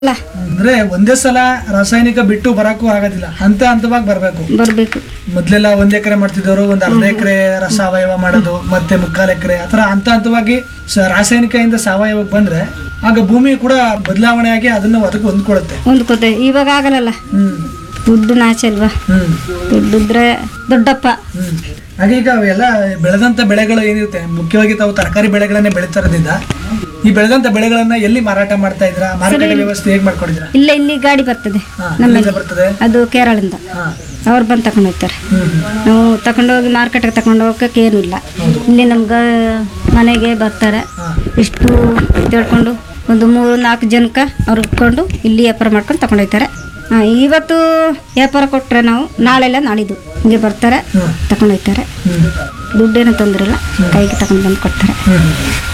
ಅಲ್ಲ ಅಂದ್ರೆ ಒಂದೇ ಸಲ ರಾಸಾಯನಿಕ ಬಿಟ್ಟು ಬರಕ್ಕೂ ಆಗೋದಿಲ್ಲ ಹಂತ ಹಂತವಾಗಿ ಬರಬೇಕು ಬರಬೇಕು ಮೊದ್ಲೆಲ್ಲ ಒಂದ್ ಎಕರೆ ಮಾಡ್ತಿದ್ದವರು ಒಂದ್ ಅರ್ಧ ಎಕರೆ ಸಾವಯವ ಮಾಡೋದು ಮತ್ತೆ ಮುಕ್ಕಾಲ್ ಎಕರೆ ಆತರ ಹಂತ ಹಂತವಾಗಿ ಸ- ರಾಸಾಯನಿಕದಿಂದ ಸಾವಯವಕ್ಕೆ ಬಂದ್ರೆ ಆಗ ಭೂಮಿ ಕೂಡ ಬದಲಾವಣೆ ಆಗಿ ಅದನ್ನ ಅದಕ್ಕೆ ಹೊಂದ್ಕೊಳುತ್ತೆ ಹೊಂದ್ಕೋತೆ ಇವಾಗ ಆಗಲ್ಲಲ್ಲ ಹ್ಮ್ ದುಡ್ಡು ನಾಚೆ ಅಲ್ವಾ ಹ್ಮ್ ದುಡ್ಡಿದ್ರೆ ದೊಡ್ಡಪ್ಪ ಹ್ಮ್ ಹಾಗೆ ಈಗ ಅವೆಲ್ಲ ಬೆಳೆದಂತ ಬೆಳೆಗಳು ಏನಿರುತ್ತೆ ಮುಖ್ಯವಾಗಿ ತಾವು ತರಕಾರಿ ಬೆಳೆಗಳನ್ನೇ ಬೆಳೀತಾರದಿಂದ ಈ ಬೆಳೆದಂತ ಬೆಳೆಗಳನ್ನ ಎಲ್ಲಿ ಮಾರಾಟ ಮಾಡ್ತಾ ಇದ್ರ ಮಾರುಕಟ್ಟೆ ವ್ಯವಸ್ಥೆ ಹೇಗ್ ಮಾಡ್ಕೊಂಡಿದ್ರ ಇಲ್ಲ ಇಲ್ಲಿ ಗಾಡಿ ಬರ್ತದೆ ಹಾ ನಮ್ಮಲ್ಲಿ ಎಲ್ಲಿಂದ ಬರ್ತದೆ ಅದು ಕೇರಳದಿಂದ ಹಾ ಅವ್ರು ಬಂದು ತಗೊಂಡು ಹೋಗ್ತಾರೆ ಹ್ಮ್ ನಾವು ತಗೊಂಡೋಗಿ ಮಾರ್ಕೆಟ್ಗೆ ತಗೊಂಡು ಹೋಗಕ್ಕೆ ಏನೂ ಇಲ್ಲ ಇಲ್ಲಿ ನಮ್ಗೆ ಮನೆಗೆ ಬರ್ತಾರೆ ಹಾ ಇಷ್ಟು ತಿಳ್ಕೊಂಡು ಒಂದು ಮೂರು ನಾಲ್ಕು ಜನಕ್ಕೆ ಅವ್ರು ಇಟ್ಕೊಂಡು ಇಲ್ಲಿ ವ್ಯಾಪಾರ ಮಾಡ್ಕೊಂಡು ತಗೊಂಡು ಹೋಗ್ತಾರೆ ಹಾಂ ಇವತ್ತು ವ್ಯಾಪಾರ ಕೊಟ್ಟರೆ ನಾವು ನಾಳೆಲ್ಲ ನಾಳಿದ್ದು ಹಿಂಗೆ ಬರ್ತಾರೆ ಹ್ಮ್ ತಗೊಂಡು ಹೋಗ್ತಾರೆ ಹ್ಮ್ ದುಡ್ಡೇನು ತೊಂದರೆ ಇಲ್ಲ ಕೈಗೆ ತಗೊಂಡು ಬಂದು ಕೊಡ್ತಾರೆ ಹ್ಮ್.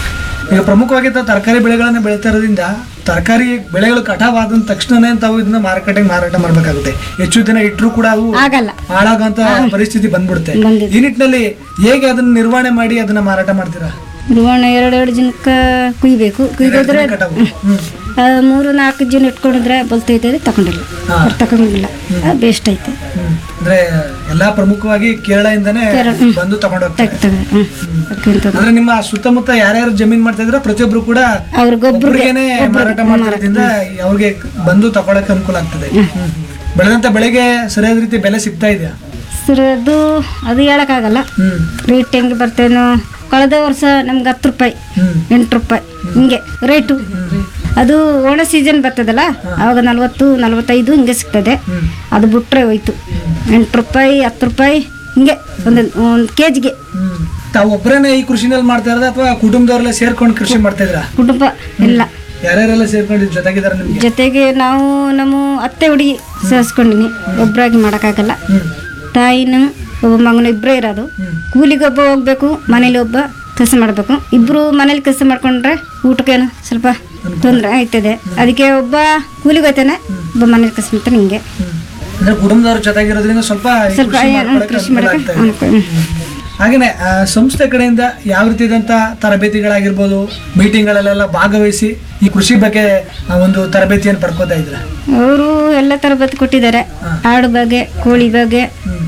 ಈಗ ಪ್ರಮುಖವಾಗಿ ತಾವು ತರಕಾರಿ ಬೆಳೆಗಳನ್ನ ಬೆಳೀತಾ ಇರೋದ್ರಿಂದ ತರಕಾರಿ ಬೆಳೆಗಳು ಕಟಾವಾದ ತಕ್ಷಣನೇ ತಾವು ಇದನ್ನ ಮಾರುಕಟ್ಟೆಗೆ ಮಾರಾಟ ಮಾಡ್ಬೇಕಾಗುತ್ತೆ ಹೆಚ್ಚು ದಿನ ಇಟ್ಟರು ಕೂಡ ಅವು ಆಗಲ್ಲ ಹಾಳಾಗುವಂತ ಪರಿಸ್ಥಿತಿ ಬಂದ್ಬಿಡುತ್ತೆ ಬಂದಿದೆ. ಈ ನಿಟ್ಟಿನಲ್ಲಿ ಹೇಗೆ ಅದನ್ನ ನಿರ್ವಹಣೆ ಮಾಡಿ ಅದನ್ನ ಮಾರಾಟ ಮಾಡ್ತೀರಾ ದುವಣ ಎರಡು ಎರಡು ಜನಕ್ಕೆ ಕುಯ್ಬೇಕು ಕುಯ್ದಿದ್ರೆ ಕಟಾವು ಹ್ಮ್ ಆ, ಮೂರು ನಾಲ್ಕು ಜನ ಇಟ್ಕೊಂಡಿದ್ರೆ ಬಲ್ತೈತೆ ತಗೊಂಡಿಲ್ಲ ಹಾ. ಅವ್ರು ತಗೊಂಡಿಲ್ಲ ಬೇಸ್ಟ್ ಐತೆ ಹ್ಮ್. ಅಂದ್ರೆ ಎಲ್ಲಾ ಪ್ರಮುಖವಾಗಿ ಕೇರಳದಿಂದನೇ ಕೇರಳ, ಹ್ಮ್. ಬಂದು ತಗೊಂಡು ಹೋಗ್ತಾರೆ ತಗ ಹ್ಞೂ ಅದಕ್ಕಿಂತ ಅಂದ್ರೆ ನಿಮ್ಮ ಸುತ್ತಮುತ್ತ ಯಾರ್ಯಾರು ಜಮೀನ್ ಮಾಡ್ತಾ ಇದ್ರ ಪ್ರತಿಯೊಬ್ರು ಕೂಡ ಅವ್ರ ಗೊಬ್ಬರ ಒಬ್ರಿಗೇನೆ ಮಾರಾಟ ಮಾಡೋದ್ರಿಂದ ಅವ್ರಿಗೆ ಬಂದು ತಗೊಳಕ್ ಅನುಕೂಲ ಆಗ್ತದೆ ಹ್ಮ್. ಬೆಳೆದಂತ ಬೆಳೆಗೆ ಸರಿಯಾದ ರೀತಿ ಬೆಲೆ ಸಿಗ್ತಾ ಇದೆಯಾ ಸರ್ ಅದು ಅದು ಹೇಳೋಕ್ಕಾಗಲ್ಲ ಹ್ಮ್ ರೇಟ್ ಹೆಂಗೆ ಬರ್ತೇನೋ ಕಳೆದ ವರ್ಷ ನಮ್ಗೆ ಹತ್ತು ರೂಪಾಯಿ ಹ್ಮ್ ಎಂಟು ರೂಪಾಯಿ ಹಿಂಗೆ ರೇಟು ಅದು ಒಣ ಸೀಸನ್ ಬರ್ತದಲ್ಲ ಆವಾಗ ನಲ್ವತ್ತು ನಲ್ವತ್ತೈದು ಹಿಂಗೆ ಸಿಗ್ತದೆ ಹ್ಮ್ ಅದು ಬಿಟ್ರೆ ಹೋಯ್ತು ಎಂಟು ರೂಪಾಯಿ ಹತ್ತು ರೂಪಾಯಿ ಹಿಂಗೆ ಒಂದು ಒಂದು ಕೆ ಜಿಗೆ ಹ್ಮ್ ತಾವು ಒಬ್ಬರೇನೆ ಈ ಕೃಷಿನಲ್ಲಿ ಮಾಡ್ತಾ ಇರೋದ ಅಥವಾ ಕುಟುಂಬದವರೆಲ್ಲ ಸೇರ್ಕೊಂಡು ಕೃಷಿ ಮಾಡ್ತಾ ಇದ್ರ ಕುಟುಂಬ ಎಲ್ಲ ಯಾರ್ಯಾರೆಲ್ಲ ಸೇರ್ಕೊಂಡು ಜೊತೆಗಿದಾರ ನಿಮ್ಗೆ ಜೊತೆಗೆ ನಾವು ನಮ್ಮ ಅತ್ತೆ ಹುಡುಗಿ ಸೇರಿಸ್ಕೊಂಡಿನಿ ಒಬ್ಬರಾಗಿ ಮಾಡೋಕ್ಕಾಗಲ್ಲ ಹ್ಮ್ ತಾಯಿನೂ ಒಬ್ಬ ಮಗನು ಇಬ್ಬರೇ ಇರೋದು ಹ್ಮ್ ಕೂಲಿಗೊಬ್ಬ ಹೋಗ್ಬೇಕು ಮನೇಲಿ ಒಬ್ಬ ಕೆಲಸ ಮಾಡಬೇಕು ಇಬ್ಬರು ಮನೇಲಿ ಕೆಲಸ ಮಾಡ್ಕೊಂಡ್ರೆ ಊಟಕ್ಕೇನು ಸ್ವಲ್ಪ ತೊಂದರೆ ಆಯ್ತದೆ ಅದಕ್ಕೆ ಒಬ್ಬ ಕೂಲಿಗೆ ಹೋಗ್ತಾನೆ ಒಬ್ಬ ಮನೇಲಿ ಕೆಲಸ ಮಾಡ್ತಾನೆ ಹಿಂಗೆ ಹ್ಮ್ ಅಂದ್ರೆ ಕುಟುಂಬದವ್ರ ಜೊತೆಗಿರೋದ್ರಿಂದ ಸ್ವಲ್ಪ ಈ ಸ್ವಲ್ಪ ಕೃಷಿ ಏನು ಮಾಡ್ಕೊಳಕ್ಕೆ ಕೃಷಿ ಅನುಕೂಲ ಮಾಡೋಕೆ ಆಗ್ತಾ ಇದೆ. ಅನುಕೂಲ ಹಾಗೇನೆ ಆ, ಸಂಸ್ಥೆ ಕಡೆಯಿಂದ ಯಾವ ರೀತಿಯಾದಂಥ ತರಬೇತಿಗಳಾಗಿರ್ಬೋದು ಮೀಟಿಂಗ್ಗಳಲ್ಲೆಲ್ಲ ಭಾಗವಹಿಸಿ ಈ ಕೃಷಿ ಬಗ್ಗೆ ಆ, ಒಂದು ತರಬೇತಿಯನ್ನು ಪಡ್ಕೋತಾ ಇದ್ರ ಅವರು ಎಲ್ಲ ತರಬೇತಿ ಕೊಟ್ಟಿದ್ದಾರೆ ಆಡು ಬಗ್ಗೆ ಕೋಳಿ ಬಗ್ಗೆ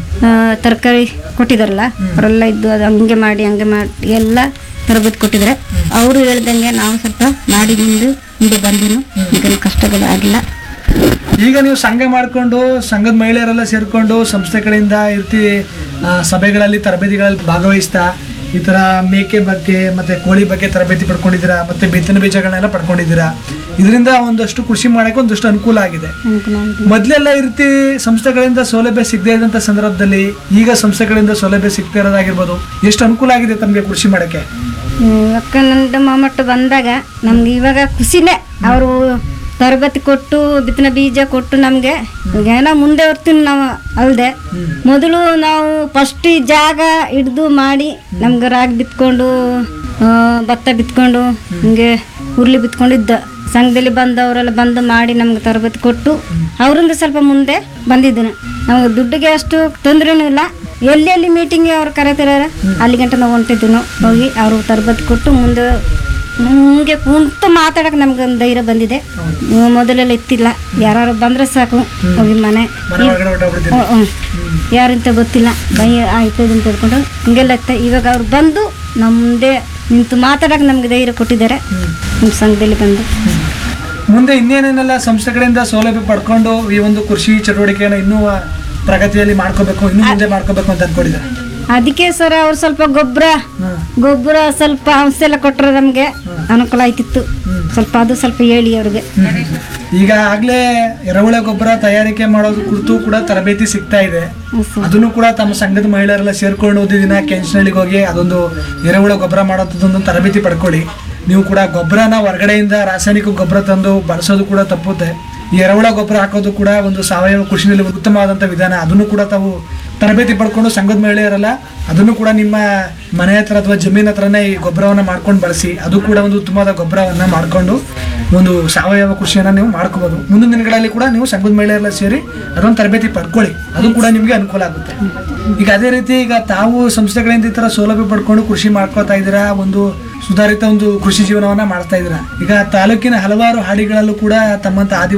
ತರಕಾರಿ ಕೊಟ್ಟಿದ್ದಾರಲ್ಲ ಅವರೆಲ್ಲ ಇದ್ದು ಅದು ಹಂಗೆ ಮಾಡಿ ಹಂಗೆ ಮಾಡಿ ಎಲ್ಲ ತರಬೇತಿ ಕೊಟ್ಟಿದ್ದಾರೆ ಅವರು ಹೇಳ್ದಂಗೆ ನಾವು ಸ್ವಲ್ಪ ಮಾಡಿ ಮುಂದೆ ಮುಂದೆ ಬಂದಿನು ಈಗ ಕಷ್ಟಗಳು ಆಗಿಲ್ಲ ಈಗ ನೀವು ಸಂಘ ಮಾಡಿಕೊಂಡು ಸಂಘದ ಮಹಿಳೆಯರೆಲ್ಲ ಸೇರ್ಕೊಂಡು ಸಂಸ್ಥೆ ಕಡೆಯಿಂದ ಇರ್ತಿ ಆ, ಸಭೆಗಳಲ್ಲಿ ತರಬೇತಿಗಳಲ್ಲಿ ಭಾಗವಹಿಸ್ತಾ ಈ ತರ ಮೇಕೆ ಬಗ್ಗೆ ಮತ್ತೆ ಕೋಳಿ ಬಗ್ಗೆ ತರಬೇತಿ ಪಡ್ಕೊಂಡಿದ್ದೀರಾ ಮತ್ತೆ ಬಿತ್ತನೆ ಬೀಜಗಳನ್ನೆಲ್ಲ ಪಡ್ಕೊಂಡಿದ್ದೀರಾ ಇದರಿಂದ ಒಂದಷ್ಟು ಕೃಷಿ ಮಾಡಕ್ಕೆ ಒಂದಷ್ಟು ಅನುಕೂಲ ಆಗಿದೆ ಅನುಕೂಲ ಆಗಿದೆ. ಮೊದಲೆಲ್ಲ ಈ ರೀತಿ ಸಂಸ್ಥೆಗಳಿಂದ ಸೌಲಭ್ಯ ಸಿಗದೇ ಇದ್ದಂಥ ಸಂದರ್ಭದಲ್ಲಿ ಈಗ ಸಂಸ್ಥೆಗಳಿಂದ ಸೌಲಭ್ಯ ಸಿಗ್ತಾ ಇರೋದಾಗಿರ್ಬೋದು ಎಷ್ಟು ಅನುಕೂಲ ಆಗಿದೆ ತಮಗೆ ಕೃಷಿ ಮಾಡಕ್ಕೆ ಹ್ಮ್, ಅಕ್ಕ ನಂದು ಮೊಮ್ಮಟ್ಟು ಬಂದಾಗ ನಮ್ಗೆ ಇವಾಗ ಖುಷಿನೇ ಅವರು ತರಬೇತಿ ಕೊಟ್ಟು ಬಿತ್ತನೆ ಬೀಜ ಕೊಟ್ಟು ನಮಗೆ ಏನೋ ಮುಂದೆ ಬರ್ತೀನಿ ನಾವು ಅಲ್ಲದೆ ಮೊದಲು ನಾವು ಫಸ್ಟ್ ಈ ಜಾಗ ಹಿಡ್ದು ಮಾಡಿ ನಮ್ಗೆ ರಾಗಿ ಬಿತ್ಕೊಂಡು ಆ, ಭತ್ತ ಬಿತ್ಕೊಂಡು ಹಿಂಗೆ ಉರ್ಲಿ ಬಿತ್ಕೊಂಡಿದ್ದ ಸಂಘದಲ್ಲಿ ಬಂದವರೆಲ್ಲ ಬಂದು ಮಾಡಿ ನಮ್ಗೆ ತರಬೇತಿ ಕೊಟ್ಟು ಅವರಿಂದ ಸ್ವಲ್ಪ ಮುಂದೆ ಬಂದಿದ್ದೀನಿ ನಮಗೆ ದುಡ್ಡಿಗೆ ಅಷ್ಟು ತೊಂದರೆನೂ ಇಲ್ಲ ಎಲ್ಲೆಲ್ಲಿ ಮೀಟಿಂಗ್ ಅವ್ರು ಕರೆತಿರಾರ ಅಲ್ಲಿ ಗಂಟ ನಾವು ಹೊಂಟಿದ್ವಿ ಹೋಗಿ ಅವರು ತರಬೇತಿ ಕೊಟ್ಟು ಮುಂದೆ ಹಿಂಗೆ ಕುಂತು ಮಾತಾಡಕ್ಕೆ ನಮ್ಗೆ ಒಂದು ಧೈರ್ಯ ಬಂದಿದೆ ಹ್ಮ್, ಮೊದಲೆಲ್ಲ ಇತ್ತಿಲ್ಲ ಯಾರು ಬಂದ್ರೆ ಸಾಕು ಹೋಗಿ ಮನೆ ಮನೆ ಒಳಗಡೆ ಹೊರಟೋಗ್ಬಿಡ್ತೀವಿ ಹ್ಞೂ ಹ್ಞೂ ಯಾರಂತ ಗೊತ್ತಿಲ್ಲ ಭಯ ಆಯ್ತದೆ ಅಂತ ಹೇಳ್ಕೊಂಡು ಹಿಂಗೆಲ್ಲ ಇತ್ತು ಇವಾಗ ಅವ್ರು ಬಂದು ನಮ್ಮ ಮುಂದೆ ನಿಂತು ಮಾತಾಡಕ್ಕೆ ನಮ್ಗೆ ಧೈರ್ಯ ಕೊಟ್ಟಿದ್ದಾರೆ ನಮ್ಮ ಸಂಘದಲ್ಲಿ ಬಂದು ಮುಂದೆ ಇನ್ನೇನೇನೆಲ್ಲ ಸಂಸ್ಥೆ ಕಡೆಯಿಂದ ಸೌಲಭ್ಯ ಪಡ್ಕೊಂಡು ಈ ಒಂದು ಕೃಷಿ ಚಟುವಟಿಕೆಯನ್ನು ಇನ್ನೂ ಪ್ರಗತಿಯಲ್ಲಿ ಮಾಡ್ಕೋಬೇಕು ಇನ್ನೂ ಮುಂದೆ ಮಾಡ್ಕೋಬೇಕು ಅಂತ ಅನ್ಕೊಂಡಿದ್ದಾರೆ ಅದಕ್ಕೆ ಸರ್ ಅವ್ರು ಸ್ವಲ್ಪ ಗೊಬ್ಬರ ಹ್ಮ್ ಗೊಬ್ಬರ ಸ್ವಲ್ಪ ಔಷಧಿ ಎಲ್ಲ ಕೊಟ್ಟರೆ ನಮಗೆ ಅನುಕೂಲ ಆಯ್ತಿತ್ತು ಸ್ವಲ್ಪ ಅದು ಸ್ವಲ್ಪ ಹೇಳಿ ಅವ್ರಿಗೆ ಈಗ ಆಗ್ಲೇ ಎರೆಹುಳ ಗೊಬ್ಬರ ತಯಾರಿಕೆ ಮಾಡೋದು ಕುರಿತು ಕೂಡ ತರಬೇತಿ ಸಿಗ್ತಾ ಇದೆ ಹ್ಮ್ ಸರ್. ಅದನ್ನು ಕೂಡ ತಮ್ಮ ಸಂಘದ ಮಹಿಳೆಯರೆಲ್ಲ ಸೇರ್ಕೊಂಡು ಓದಿ ದಿನ ಕೆಂಚನಹಳ್ಳಿಗೆ ಹೋಗಿ ಅದೊಂದು ಎರೆಹುಳ ಗೊಬ್ಬರ ಮಾಡೋದೊಂದು ತರಬೇತಿ ಪಡ್ಕೊಳ್ಳಿ ನೀವು ಕೂಡ ಗೊಬ್ಬರನ ಹೊರಗಡೆಯಿಂದ ರಾಸಾಯನಿಕ ಗೊಬ್ಬರ ತಂದು ಬಳಸೋದು ಕೂಡ ತಪ್ಪುತ್ತೆ ಈ ಎರೆಹುಳ ಗೊಬ್ಬರ ಹಾಕೋದು ಕೂಡ ಒಂದು ಸಾವಯವ ಕೃಷಿನಲ್ಲಿ ಉತ್ತಮವಾದಂಥ ವಿಧಾನ ಅದನ್ನು ಕೂಡ ತಾವು ತರಬೇತಿ ಪಡ್ಕೊಂಡು ಸಂಘದ ಮಹಿಳೆಯರಲ್ಲ ಅದನ್ನು ಕೂಡ ನಿಮ್ಮ ಮನೆ ಹತ್ರ ಅಥವಾ ಜಮೀನ್ ಹತ್ರನೇ ಈ ಗೊಬ್ಬರವನ್ನ ಮಾಡ್ಕೊಂಡು ಬಳಸಿ ಅದು ಕೂಡ ಒಂದು ಉತ್ತಮವಾದ ಗೊಬ್ಬರವನ್ನ ಮಾಡ್ಕೊಂಡು ಒಂದು ಸಾವಯವ ಕೃಷಿಯನ್ನ ನೀವು ಮಾಡ್ಕೋಬಹುದು ಮುಂದಿನ ದಿನಗಳಲ್ಲಿ ಕೂಡ ನೀವು ಸಂಘದ ಮಹಿಳೆಯರೆಲ್ಲ ಸೇರಿ ಅದೊಂದು ತರಬೇತಿ ಪಡ್ಕೊಳ್ಳಿ ಅದು ಕೂಡ ನಿಮಗೆ ಅನುಕೂಲ ಆಗುತ್ತೆ ಈಗ ಅದೇ ರೀತಿ ಈಗ ತಾವು ಸಂಸ್ಥೆಗಳಿಂದ ಈ ತರ ಸೌಲಭ್ಯ ಪಡ್ಕೊಂಡು ಕೃಷಿ ಮಾಡ್ಕೋತಾ ಇದ್ದೀರಾ ಒಂದು ಸುಧಾರಿತ ಒಂದು ಕೃಷಿ ಜೀವನವನ್ನ ಮಾಡ್ತಾ ಇದ್ದೀರಾ ಈಗ ತಾಲೂಕಿನ ಹಲವಾರು ಹಾಡಿಗಳಲ್ಲೂ ಕೂಡ ತಮ್ಮಂತ ಆದಿವಾಸಿ